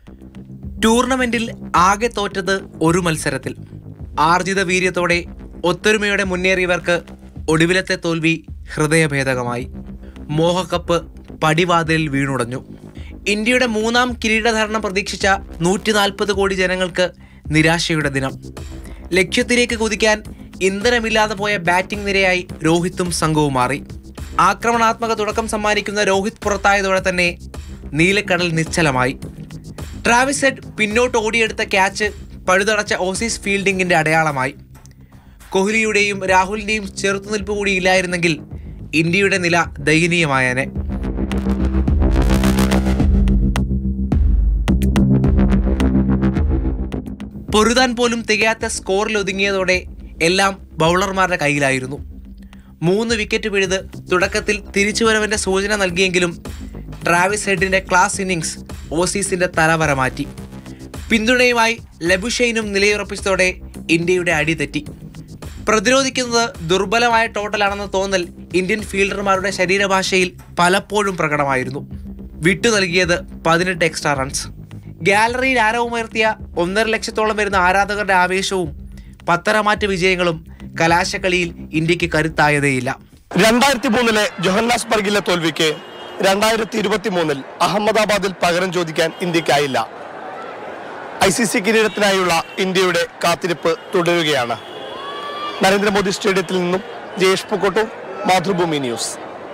ടൂർണമെന്റിൽ ആകെ തോറ്റത് ഒരു മത്സരത്തിൽ ആർജിത വീര്യത്തോടെ ഒത്തൊരുമയോടെ മുന്നേറിയവർക്ക് ഒടുവിലത്തെ തോൽവി ഹൃദയഭേദകമായി മോഹക്കപ്പ് പടിവാതിലിൽ വീണുടഞ്ഞു ഇന്ത്യയുടെ മൂന്നാം കിരീടധാരണം പ്രതീക്ഷിച്ച നൂറ്റി നാൽപ്പത് കോടി ജനങ്ങൾക്ക് നിരാശയുടെ ദിനം ലക്ഷ്യത്തിലേക്ക് കുതിക്കാൻ ഇന്ധനമില്ലാതെ പോയ ബാറ്റിംഗ് നിരയായി രോഹിത്തും സംഘവും മാറി ആക്രമണാത്മക തുടക്കം സമ്മാനിക്കുന്ന രോഹിത് പുറത്തായതോടെ തന്നെ നീലക്കടൽ നിശ്ചലമായി ട്രാവിസ് ഹെഡ് പിന്നോട്ട് ഓടിയെടുത്ത ക്യാച്ച് പഴുതടച്ച ഓസീസ് ഫീൽഡിങ്ങിന്റെ അടയാളമായി കോഹ്ലിയുടെയും രാഹുലിന്റെയും ചെറുത്തുനിൽപ്പ് കൂടി ഇല്ലായിരുന്നെങ്കിൽ ഇന്ത്യയുടെ നില ദയനീയമായേനെ പൊരുതാൻ പോലും തികയാത്ത സ്കോറിൽ ഒതുങ്ങിയതോടെ എല്ലാം ബൗളർമാരുടെ കയ്യിലായിരുന്നു മൂന്ന് വിക്കറ്റ് പിഴുത് തുടക്കത്തിൽ തിരിച്ചുവരവിന്റെ സൂചന നൽകിയെങ്കിലും ട്രാവിസ് ഹെഡിന്റെ ക്ലാസ് ഇന്നിങ്സ് ഓസീസിന്റെ തലവര മാറ്റി പിന്തുണയുമായി ലബുഷൈനും നിലയുറപ്പിച്ചതോടെ ഇന്ത്യയുടെ അടി തെറ്റി പ്രതിരോധിക്കുന്നത് ദുർബലമായ ടോട്ടലാണെന്ന തോന്നൽ ഇന്ത്യൻ ഫീൽഡർമാരുടെ ശരീരഭാഷയിൽ പലപ്പോഴും പ്രകടമായിരുന്നു വിട്ടു നൽകിയത് പതിനെട്ട് എക്സ്ട്രാ റൺസ് ഗാലറിയിൽ ആരവമുയർത്തിയ ഒന്നര ലക്ഷത്തോളം വരുന്ന ആരാധകരുടെ ആവേശവും പത്തരമാറ്റ വിജയങ്ങളും കലാശക്കളിയിൽ ഇന്ത്യക്ക് കരുത്തായതേയില്ല രണ്ടായിരത്തി മൂന്നിലെ ജോഹന്നാസ്ബർഗിലെ തോൽവിക്ക് രണ്ടായിരത്തി ഇരുപത്തി മൂന്നിൽ അഹമ്മദാബാദിൽ പകരം ചോദിക്കാൻ ഇന്ത്യക്കായില്ല ഐ സി സി കിരീടത്തിനായുള്ള ഇന്ത്യയുടെ കാത്തിരിപ്പ് തുടരുകയാണ് നരേന്ദ്രമോദി സ്റ്റേഡിയത്തിൽ നിന്നും ജയേഷ് പൂക്കോട്ടു മാതൃഭൂമി ന്യൂസ്